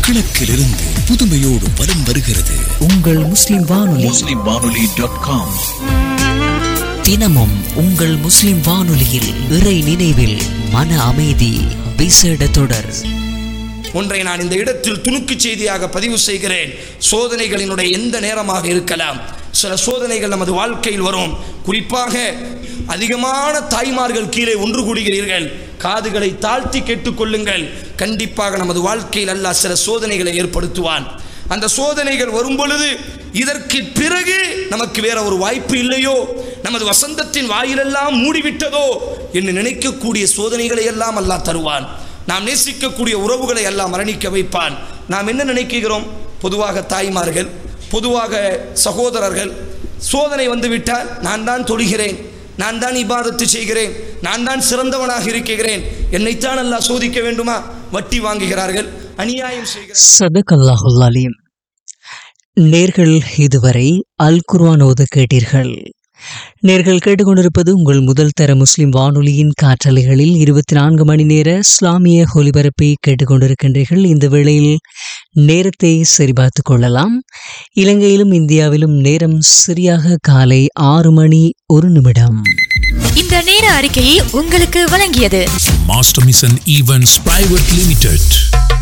கிழக்கிலிருந்து புதுமையோடு வலம் வருகிறது உங்கள் முஸ்லிம் வானொலி முஸ்லிம் வானொலி டாட் காம் தினமும் உங்கள் முஸ்லிம் வானொலியில் இறை நினைவில் மன அமைதி விசேட தொடர் ஒன்றை நான் இந்த இடத்தில் துணுக்குச் செய்தியாக பதிவு செய்கிறேன் சோதனைகளினுடைய எந்த நேரமாக இருக்கலாம் சில சோதனைகள் நமது வாழ்க்கையில் வரும் குறிப்பாக அதிகமான தாய்மார்கள் கீழே ஒன்று கூடுகிறீர்கள் காதுகளை தாழ்த்தி கேட்டுக்கொள்ளுங்கள் கண்டிப்பாக நமது வாழ்க்கையில் அல்லாஹ் சில சோதனைகளை ஏற்படுத்துவான் அந்த சோதனைகள் வரும் பொழுது இதற்கு பிறகு நமக்கு வேற ஒரு வாய்ப்பு இல்லையோ நமது வசந்தத்தின் வாயிலெல்லாம் மூடிவிட்டதோ என்று நினைக்கக்கூடிய சோதனைகளை எல்லாம் அல்லாஹ் தருவான் நாம் நேசிக்கக்கூடிய உறவுகளை எல்லாம் மரணிக்க வைப்பான் நாம் என்ன நினைக்கிறோம் பொதுவாக தாய்மார்கள் பொதுவாக சகோதரர்கள் சோதனை வந்துவிட்டால் நான் தான் தொழுகிறேன் நான் தான் இபாதத்து செய்கிறேன் நான் தான் சிறந்தவனாக இருக்கிறேன் என்னைத்தான் அல்லாஹ் சோதிக்க வேண்டுமா வட்டி வாங்குகிறார்கள் அநியாயம் செய்கிறார்கள் சதகல்லாஹுல் அலீம் நேர்கள் இதுவரை அல் குர்ஆன் ஓத கேட்டீர்கள் நேர்கள் கேட்டுக்கொண்டிருப்பது உங்கள் முதல் தர முஸ்லிம் வானொலியின் காற்றலைகளில் இருபத்தி நான்கு மணி நேர இஸ்லாமிய ஒலிபரப்பை கேட்டுக்கொண்டிருக்கின்றீர்கள் இந்த வேளையில் நேரத்தை சரிபார்த்துக் கொள்ளலாம் இலங்கையிலும் இந்தியாவிலும் நேரம் சரியாக காலை ஆறு மணி ஒரு நிமிடம் இந்த நேர அறிக்கையை உங்களுக்கு வழங்கியது Master Mission Events Private Limited.